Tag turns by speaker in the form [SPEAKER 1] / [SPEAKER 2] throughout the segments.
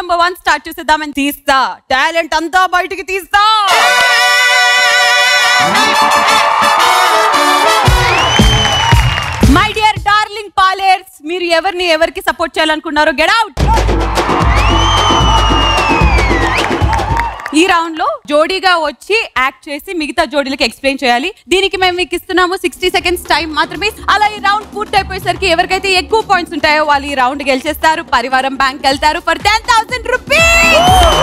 [SPEAKER 1] Number one start చేసేద్దామని తీస్తా talent అంతా బయటికి తీస్తా మై డియర్ డార్లింగ్ పాలేర్స్ మీరు ఎవరిని ఎవరికి సపోర్ట్ చేయాలనుకున్నారో గెట్ అవుట్ ఈ రౌండ్ లో జోడీగా వచ్చి యాక్ట్ చేసి మిగతా జోడీలకు ఎక్స్ప్లెయిన్ చేయాలి దీనికి మేము మీకు ఇస్తున్నాము సిక్స్టీ సెకండ్స్ టైం మాత్రమే అలా ఈ రౌండ్ పూర్తి అయిపోయేసరికి ఎవరికైతే ఎక్కువ పాయింట్స్ ఉంటాయో వాళ్ళు ఈ రౌండ్ గెలిచేస్తారు పరివారం బ్యాంక్ వెళ్తారు ఫర్ టెన్ థౌసండ్ రూపీస్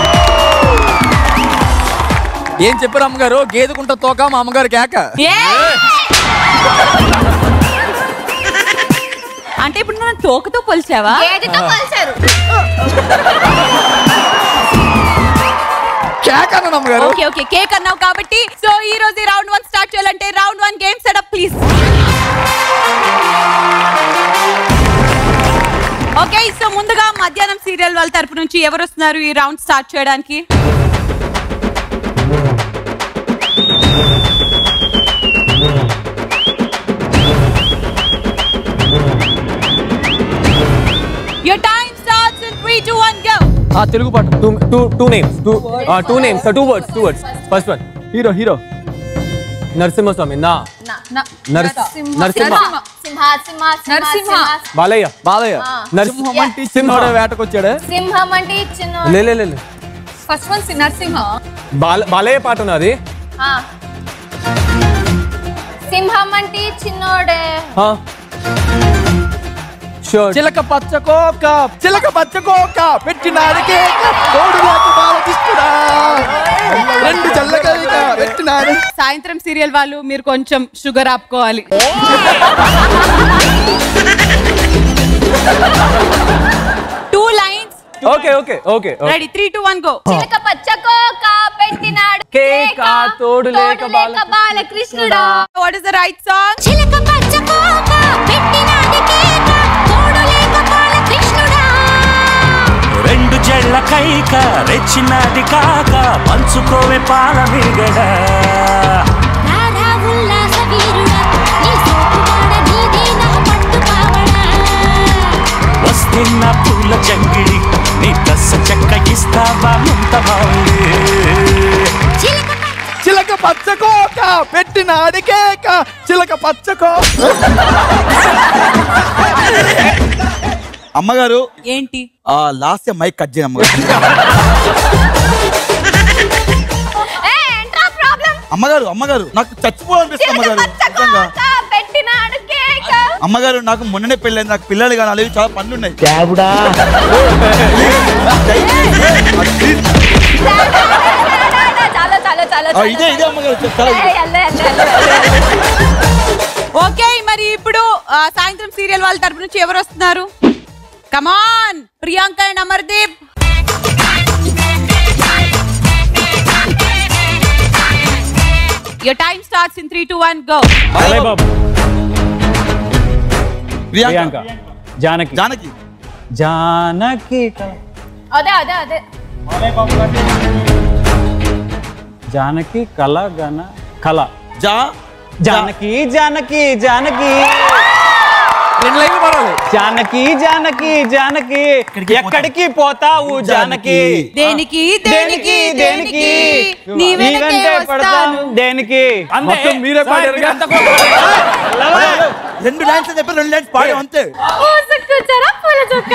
[SPEAKER 2] ఏం చెప్పారు అమ్మగారు గేదెకుంట తోక మా అమ్మగారు కేక
[SPEAKER 1] అంటే ఇప్పుడు నన్ను తోకతో పోల్చావా
[SPEAKER 3] ఏదితో కలిశారు
[SPEAKER 2] కేక అన్నాను అమ్మగారు
[SPEAKER 1] ఓకే ఓకే కేక్ అన్నావు కాబట్టి సో ఈ రోజు రౌండ్ వన్ స్టార్ట్ చేయాలంటే round one game setup please okay so ముందుగా మధ్యాహ్నం సీరియల్ వాళ్ళ తరపు నుంచి ఎవరు వస్తున్నారు ఈ రౌండ్ స్టార్ట్ చేయడానికి Your time starts in 3 2 1 go.
[SPEAKER 2] ఆ తెలుగు పాట
[SPEAKER 4] Two, two, two names. Two, uh, two names. So two words. Two words. First one.
[SPEAKER 2] Hero hero
[SPEAKER 4] Narasimha Swami. Na. Nars Narasimha.
[SPEAKER 3] Simha Simha Simha
[SPEAKER 5] Narasimha.
[SPEAKER 4] Balaya.
[SPEAKER 2] Balayya
[SPEAKER 4] Nars
[SPEAKER 2] సింహం అంటే సింహం వేటకొచ్చాడు
[SPEAKER 3] సింహం అంటే చిన్న
[SPEAKER 4] లే లే లే లే.
[SPEAKER 5] ఫస్ట్ వన్ నరసింహ
[SPEAKER 4] బాల బాలయ్య పాట ఉన్నది
[SPEAKER 3] ఆ. సింహం అంటే చిన్నోడే
[SPEAKER 4] షూర్
[SPEAKER 2] చిలక పచ్చకోక చిలక పచ్చకోక పెట్టినాడు కేక కోడి నాకు బాలకిస్తుడా రెండు చల్లకలిక పెట్టినాడు
[SPEAKER 1] సాయంత్రం సీరియల్ వాళ్ళు మీరు కొంచెం షుగర్ ఆపుకోవాలి two lines
[SPEAKER 4] okay okay okay
[SPEAKER 1] ready three two one go
[SPEAKER 3] చిలక పచ్చకోక పెట్టినాడు
[SPEAKER 4] కేక, తోడు లేక బాల-
[SPEAKER 3] బాలకృష్ణుడా
[SPEAKER 1] what is the right song
[SPEAKER 3] చిలక పచ్చకోక పెట్టినాడు కేక తోడు లేక బాలకృష్ణుడా
[SPEAKER 6] రెండు జళ్ళ కైక రెచ్చినది కాక పంచుకోవే పాల మిగడ
[SPEAKER 3] రారా ఉల్లాస వీరుడా నీ సోపుగాడ నీదే నా పట్టు కావడా
[SPEAKER 6] వస్తున్న పూల జంగిడి నీ కస్స చెక్క ఇస్తావా ముంత బావులే
[SPEAKER 3] చిలక
[SPEAKER 2] చిలక పచ్చకోక పెట్టినాడు కేక చిలక పచ్చకో
[SPEAKER 7] అమ్మగారు
[SPEAKER 1] ఏంటి
[SPEAKER 7] ఆ లాస్ట్ మైక్ కట్ చేయను అమ్మగారు
[SPEAKER 3] ఏ ఏంట్రా ప్రాబ్లం
[SPEAKER 7] అమ్మగారు అమ్మగారు నాకు చచ్చిపోవాలనిపిస్తుంది
[SPEAKER 3] చిలక
[SPEAKER 7] అమ్మగారు నిజంగా.
[SPEAKER 3] పచ్చకోక పెట్టినాడు కేక
[SPEAKER 7] అమ్మగారు నాకు మొన్ననే పెళ్ళైంది నాకు పిల్లలు కానీ అలాగే చాలా పనులు ఉన్నాయి
[SPEAKER 3] చాలా చాలా చాలా
[SPEAKER 7] ఆ, ఇదే ఇదే అమ్మగారు చాలా
[SPEAKER 1] ఓకే మరి ఇప్పుడు ఆ, సాయంత్రం సీరియల్ వాళ్ళ తరపు నుంచి ఎవరు వస్తున్నారు come on Priyanka and Amardeep Your time starts in 3 2 1 go.
[SPEAKER 4] Balayya Babu
[SPEAKER 7] Priyanka
[SPEAKER 4] Priyanka Janaki
[SPEAKER 7] Janaki
[SPEAKER 4] Janaki కల-
[SPEAKER 3] అదే అదే అదే
[SPEAKER 4] జానకి కళ గణ కళ
[SPEAKER 7] జా
[SPEAKER 4] జానకి జానకి జానకి
[SPEAKER 2] రెండు లైన్లు పడాలి
[SPEAKER 4] జానకి జానకి జానకి ఎక్కడికి పోతావు జానకి
[SPEAKER 1] దేనికి దేనికి దేనికి నీ
[SPEAKER 4] నీ
[SPEAKER 1] వెనకే
[SPEAKER 4] వెంటే
[SPEAKER 1] వస్తాను
[SPEAKER 4] పడతాను దేనికి
[SPEAKER 2] మొత్తం మీరే పాడారుగా.
[SPEAKER 7] రెండు డాన్స్ చెప్పి రెండు డాన్స్ పాడే అంతే
[SPEAKER 3] పూసుకొచ్చారా పూల చుక్క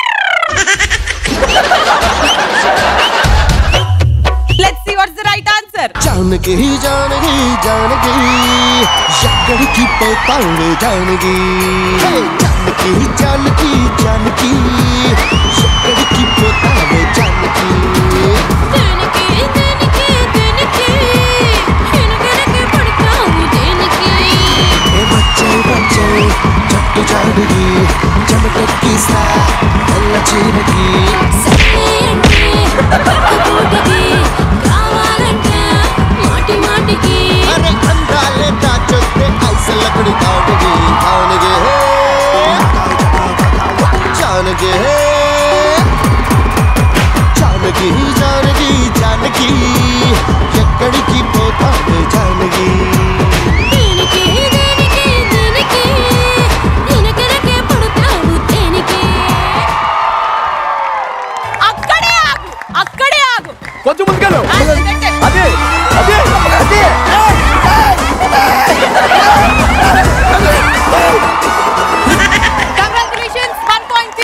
[SPEAKER 1] let's see what's the right answer
[SPEAKER 8] Janaki Janaki Janaki ఎక్కడికి పోతాడు జానకి జానకి జానకి జానకి ఎక్కడికి పోతాడు జానకి
[SPEAKER 3] దేనికి దేనికి దేనికి వెనకెనకే పడతావు దేనికి
[SPEAKER 8] ఏ వచ్చే వచ్చే జట్టు జానకి చెమటెక్కిస్తా తెల్ల చీరకి
[SPEAKER 3] సరే అంటే పక్కపూటకి కావాలంటే మాటి మాటికి
[SPEAKER 8] అరే అందాలే దాచొస్తే ఐసలకుడి తాడుగి తానుగే జానకి
[SPEAKER 1] అక్కడే ఆగు
[SPEAKER 2] కొంచెం ముందుకెళ్ళు
[SPEAKER 1] ఆ, పెట్టే.
[SPEAKER 2] అదే అదే అదే
[SPEAKER 1] కంగ్రాచులేషన్స్ వన్ పాయింట్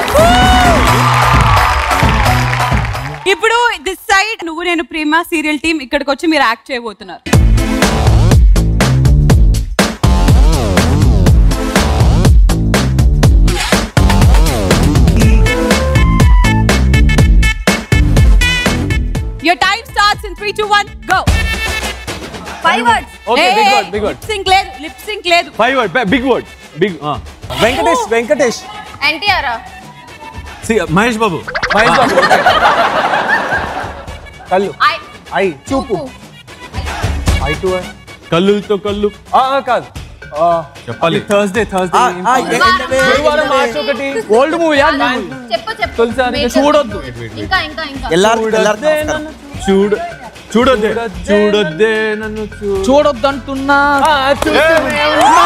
[SPEAKER 1] ఇప్పుడు దిస్ సైడ్ నువ్వు నేను ప్రేమ సీరియల్ టీం ఇక్కడికి వచ్చి మీరు యాక్ట్ చేయబోతున్నారు Your time starts in 3 2 1 go.
[SPEAKER 5] Five words
[SPEAKER 4] Okay, big word, big word.
[SPEAKER 1] Lip sync లేదు లిప్ సింక్ లేదు
[SPEAKER 4] Five word, big word, big. Uh. Venkatesh, Venkatesh.
[SPEAKER 5] NTR
[SPEAKER 6] Mahesh Babu
[SPEAKER 4] Mahesh Babu. okay. కళ్ళు
[SPEAKER 5] ఐ
[SPEAKER 4] ఐ చూపు ఐ టు ఐ
[SPEAKER 6] కళ్ళుతో కళ్ళు
[SPEAKER 4] ఆ, ఆ, కాదు
[SPEAKER 6] చెప్పాలి.
[SPEAKER 4] థర్స్డే థర్స్డే గురువారం మార్చి ఒకటి
[SPEAKER 2] ఓల్డ్ మూవీ
[SPEAKER 5] చెప్పు చెప్పు
[SPEAKER 4] తొలిసారి
[SPEAKER 5] Major.
[SPEAKER 2] చూడొద్దు.
[SPEAKER 5] ఇంకా ఇంకా ఇంకా
[SPEAKER 4] చూడొద్దే నన్ను
[SPEAKER 6] చూడు చూడొద్దే చూడొద్దే
[SPEAKER 4] నన్ను చూ-
[SPEAKER 2] చూడొద్దంటున్నా
[SPEAKER 4] ఆ, చూస్తూనే ఉన్నా.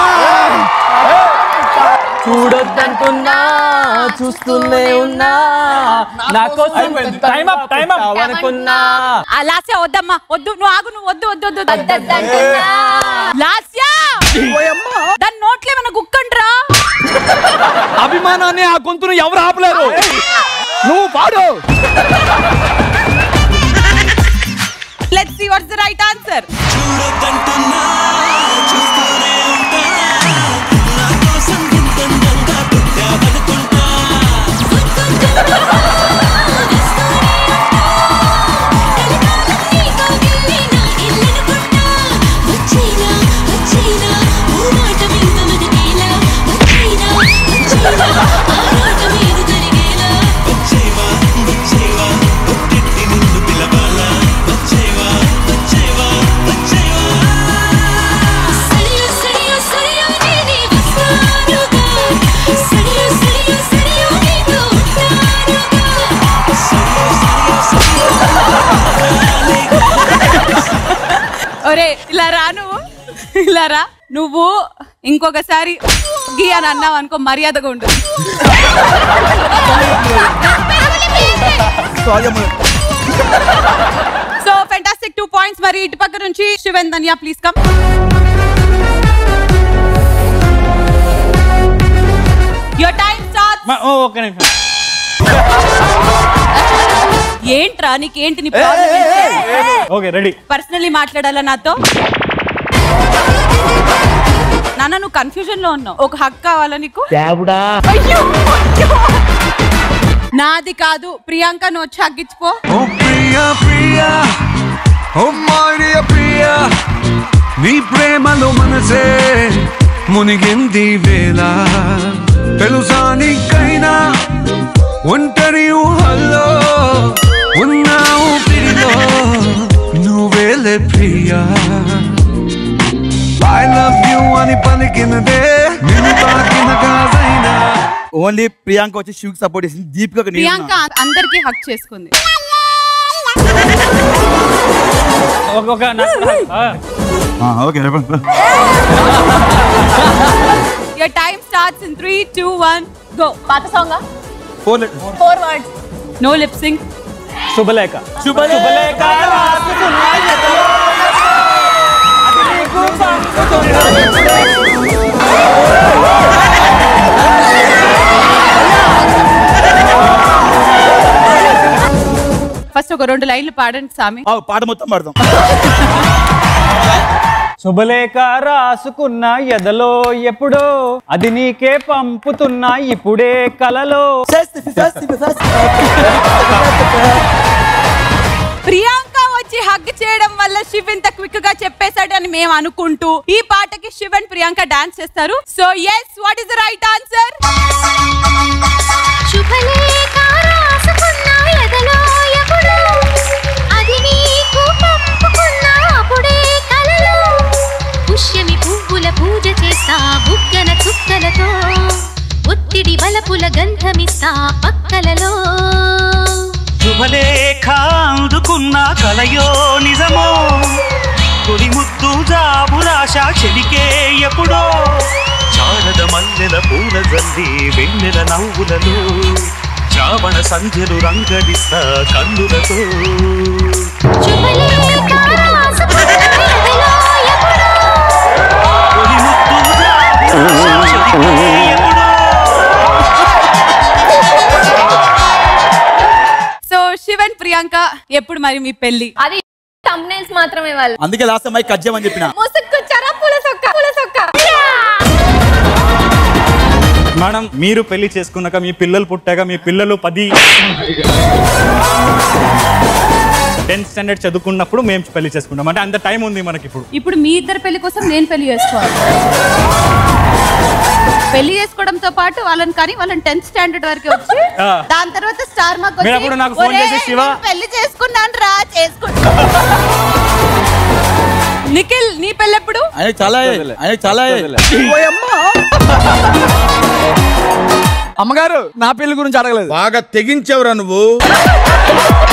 [SPEAKER 4] చూడొద్దంటున్నా చూస్తూనే ఉన్నా నా కోసం
[SPEAKER 6] Time up, time up.
[SPEAKER 4] అనుకున్నా
[SPEAKER 1] ఆ లాస్యా వద్దమ్మా వద్దు నువ్వు ఆగు నువ్వు వద్దు వద్దు వద్దు వద్దు.
[SPEAKER 5] వద్దొద్దంటున్నా.
[SPEAKER 1] లాస్యా దాని నోట్లో ఏమైనా గుక్కండ్రా
[SPEAKER 2] అభిమానాన్ని ఆ గొంతును ఎవరు ఆపలేరు నువ్వు పాడు
[SPEAKER 1] let's see what's the right answer ఒరే ఇలా రా నువ్వు ఇలా రా నువ్వు ఇంకొకసారి గీ అని అన్నావు అనుకో మర్యాదగా ఉండు
[SPEAKER 7] సారీ అమ్మ
[SPEAKER 1] సో ఫెంటాస్టిక్ టూ పాయింట్స్ మరి ఇటు పక్క నుంచి Shivan Dhanya please come your time start
[SPEAKER 6] okay నిమిషం
[SPEAKER 1] ఏంట్రా నీకేంటి నీ ప్రాబ్లం
[SPEAKER 6] ఓకే రెడీ
[SPEAKER 1] పర్సనల్లీ మాట్లాడాలా నాతో నాన్న నువ్వు కన్ఫ్యూజన్ లో ఉన్నావు ఒక హక్ కావాలా నీకు అయ్యో, అయ్యో. నాది కాదు ప్రియాంక నువ్వు వచ్చి హగ్గిచ్చిపో
[SPEAKER 9] ఓ ప్రియా ప్రియా ఓ మాడియ ప్రియా నీ ప్రేమలో మనసే మునిగింది వేళ తెలుసా నీకైనా ఒంటరి ఊహల్లో ఉన్న ఊపిరిలో నువ్వేలే ప్రియా ఐ లవ్ యూ అని పలికినదే నిన్ను తాకిన కాదైనా
[SPEAKER 7] ఓన్లీ ప్రియాంక వచ్చి శివకి సపోర్ట్ చేసింది దీపిక
[SPEAKER 1] ప్రియాంక అందరికి హక్ చేసుకుంది
[SPEAKER 6] ఒక ఒక నా- ఆ.
[SPEAKER 7] Okay
[SPEAKER 1] your time starts in three two one go
[SPEAKER 5] పాత song
[SPEAKER 7] four
[SPEAKER 5] four words
[SPEAKER 1] no lip sync
[SPEAKER 4] శుభలేఖ
[SPEAKER 6] శుభలేఖ రాసుకున్న ఎదలో అది నీకు పంపుతున్నా.
[SPEAKER 1] ఫస్ట్ ఒక రెండు లైన్లు పాడండి సామి
[SPEAKER 7] పాట మొత్తం పాడదాం
[SPEAKER 6] శుభలేఖ రాసుకున్న ఎదలో ఎప్పుడో అది నీకే పంపుతున్నా ఇప్పుడే కలలో
[SPEAKER 1] ప్రియాంక వచ్చి హగ్ చేయడం వల్ల శివ్ ఇంత క్విక్ గా చెప్పేశాడని మేము అనుకుంటూ ఈ పాటకి శివ్ అండ్ ప్రియాంక డాన్స్ చేస్తారు so yes what is the right answer
[SPEAKER 3] శుభలేఖ రాసుకున్న ఎదలో ఎప్పుడో అది నీకు పంపుకున్న అప్పుడే కలలో పుష్యమి పువ్వుల పూజ చేస్తా బుగ్గన చుక్కలతో ఒత్తిడి వలపుల గంధమిస్తా పక్కలలో
[SPEAKER 6] శుభలేఖ అందుకున్న కలయో నిజమో తొలి ముద్దు జాబురాశ చెలికే ఎప్పుడో శారద మల్లెల పూల జల్లి వెన్నెల నవ్వులలో శ్రావణ సంధ్యలు రంగడిస్తా కన్నులతో
[SPEAKER 3] శుభలేఖ రాసుకున్న ఎదలో ఎప్పుడో
[SPEAKER 6] తొలి ముద్దు జాబిరాశ చెలికే ఎప్పుడో
[SPEAKER 1] సో శివన్ ప్రియాంక ఎప్పుడు మరి మీ పెళ్లి
[SPEAKER 5] అది thumbnails మాత్రమే వాళ్ళు
[SPEAKER 7] అందుకే లాస్ట్ మైక్ కట్ చేయమని చెప్పిన
[SPEAKER 5] ముసుక్కొచ్చారా పూల సొక్క పూల సొక్క
[SPEAKER 6] మేడం మీరు పెళ్లి చేసుకున్నాక మీ పిల్లలు పుట్టాక మీ పిల్లలు పది టెన్త్ స్టాండర్డ్ చదువుకున్నప్పుడు మేము పెళ్లి చేసుకుంటాం అంటే అంత టైం ఉంది మనకి ఇప్పుడు
[SPEAKER 1] ఇప్పుడు మీ ఇద్దరు పెళ్లి కోసం నేను పెళ్లి చేసుకోవాలి పెళ్లి చేసుకోవడంతో పాటు వాళ్ళని కానీ వాళ్ళని టెన్త్ స్టాండర్డ్ వరకు వచ్చి
[SPEAKER 6] ఆ.
[SPEAKER 1] దాని తర్వాత స్టార్ మార్క్
[SPEAKER 6] మీరు అప్పుడు నాకు ఫోన్ చేసి, "శివ."
[SPEAKER 1] పెళ్లి చేసుకున్నాను రా చేసుకుంటా నిఖిల్ నీ పెళ్ళెప్పుడు
[SPEAKER 7] ఆయన చాలా ఆయన చాలా
[SPEAKER 2] అమ్మగారు నా పెళ్లి గురించి అడగలేదు
[SPEAKER 8] బాగా తెగించావురా నువ్వు